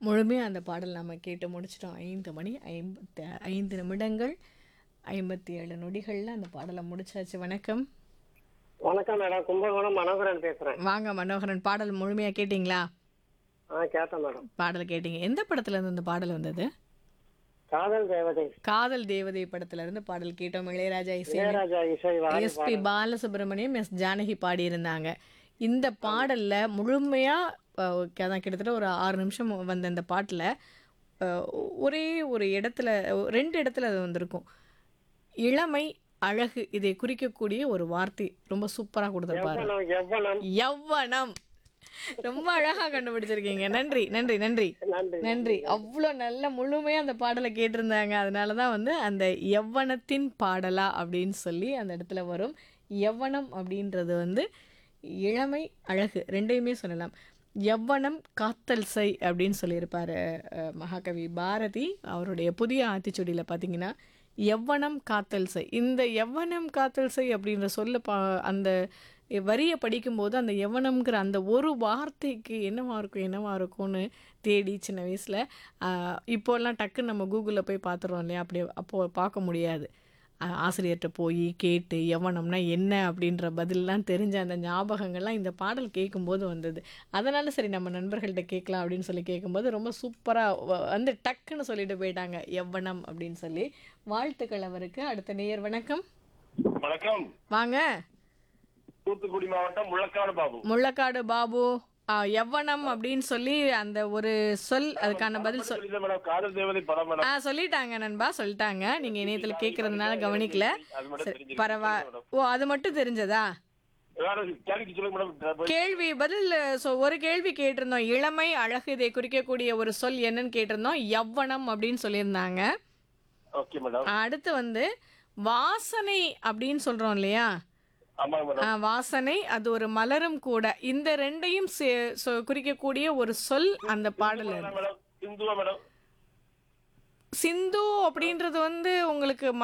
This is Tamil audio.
முழுமையாக அந்த பாடல் நம்ம கேட்டு முடிச்சிட்டோம் ஐந்து மணி ஐம்பத்தி ஐந்து நிமிடங்கள் ஐம்பத்தி ஏழு நொடிகளில் அந்த பாடலை முடிச்சாச்சு வணக்கம் வணக்கம் மேடம் கும்பகோணம் மனோகரன் பேசுறேன் வாங்க மனோகரன் பாடல் முழுமையாக கேட்டிங்களா ஆ கேட்டேன் மேடம் பாடல் கேட்டீங்க எந்த படத்துல இருந்து இந்த பாடல் வந்தது காதல் தேவதை காதல் தேவதை படத்துல இருந்து பாடல் கேட்டோம் இளையராஜா இசை இளையராஜா இசை வாரி எஸ்பி பாலசுப்ரமணியம் எஸ் ஜானகி பாடியிருந்தாங்க இந்த பாடல்ல முழுமையா அஹ், அதான் கிட்டத்தட்ட ஒரு ஆறு நிமிஷம் வந்த இந்த பாட்டுல அஹ், ஒரே ஒரு இடத்துல ரெண்டு இடத்துல அது வந்திருக்கும் இளமை அழகு இதை குறிக்கக்கூடிய ஒரு வார்த்தை ரொம்ப சூப்பரா கொடுத்துருப்பாரு எவ்வளவு எவ்வளவு யவ்வனம் ரொம்ப அழகா கண்டுபிடிச்சிருக்கீங்க நன்றி நன்றி நன்றி நன்றி நன்றி அவ்வளோ நல்ல முழுமையாக அந்த பாடலை கேட்டிருந்தாங்க அதனால தான் வந்து அந்த யவ்வனத்தின் பாடலா அப்படின்னு சொல்லி அந்த இடத்துல வரும் யவ்வனம் அப்படின்றது வந்து இளமை அழகு ரெண்டையுமே சொல்லலாம் யவ்வனம் காத்தல் சை அப்படின்னு சொல்லியிருப்பார் அஹ், மகாகவி பாரதி அவருடைய புதிய ஆத்திச்சுடியில் பார்த்தீங்கன்னா யவ்வனம் காத்தல் சை இந்த யவ்வனம் காத்தல் சை அப்படின்ற சொல்ல பா அந்த வரியை படிக்கும்போது அந்த யவனம்ங்கிற அந்த ஒரு வார்த்தைக்கு என்னவா இருக்கும் என்னவா இருக்கும்னு தேடி சின்ன வயசில் இப்போல்லாம் டக்குன்னு நம்ம கூகுளில் போய் பார்த்துறோம் இல்லையா அப்படி அப்போது பார்க்க முடியாது ஆஹ் ஆசிரியர்கிட்ட போய் கேட்டு யவனம்னா என்ன அப்படின்ற பதிலெலாம் தெரிஞ்ச அந்த ஞாபகங்கள்லாம் இந்த பாடல் கேட்கும்போது வந்தது அதனால சரி நம்ம நண்பர்கள்ட்ட கேட்கலாம் அப்படின்னு சொல்லி கேட்கும்போது ரொம்ப சூப்பராக வந்து டக்குன்னு சொல்லிட்டு போயிட்டாங்க யவ்வனம் அப்படின்னு சொல்லி வாழ்த்துக்கள் அவருக்கு அடுத்த நேயர் வணக்கம் வணக்கம் வாங்க தூத்துக்குடி மாவட்டம் முள்ளக்காடு பாபு முள்ளக்காடு பாபு ஆ, யவ்வனம் அப்படின்னு சொல்லி அந்த ஒரு சொல் அதுக்கான பதில் சொல் சொல்லிட்டேன் மேடம் காதல் தேவதை படம் மேடம் ஆ சொல்லிட்டாங்க நண்பா சொல்லிட்டாங்க நீங்க இணையத்துல கேட்கறதுனால கவனிக்கல அது மட்டும் சரி, தெரிஞ்சுக்கிட்டு பரவா ஓ அது மட்டும் தெரிஞ்சதா வேற கேள்விக்கு சொல்லுங்க மேடம் கேள்வி பதில் ஸோ ஒரு கேள்வி கேட்டிருந்தோம் இளமை அழகு இதை குறிக்கக்கூடிய ஒரு சொல் என்னன்னு கேட்டிருந்தோம் யவ்வனம் அப்படின்னு சொல்லியிருந்தாங்க ஓகே மேடம் அடுத்து வந்து வாசனை அப்படின்னு சொல்றோம் இல்லையா ஆமாங்க மேடம் ஆ, வாசனை அது ஒரு மலரும் கூட இந்த ரெண்டையும் சே- சொ- குறிக்கக்கூடிய ஒரு சொல் அந்த பாடல் மேடம் சிந்துவா மேடம் சிந்து அப்படின்றது வந்து உங்களுக்கு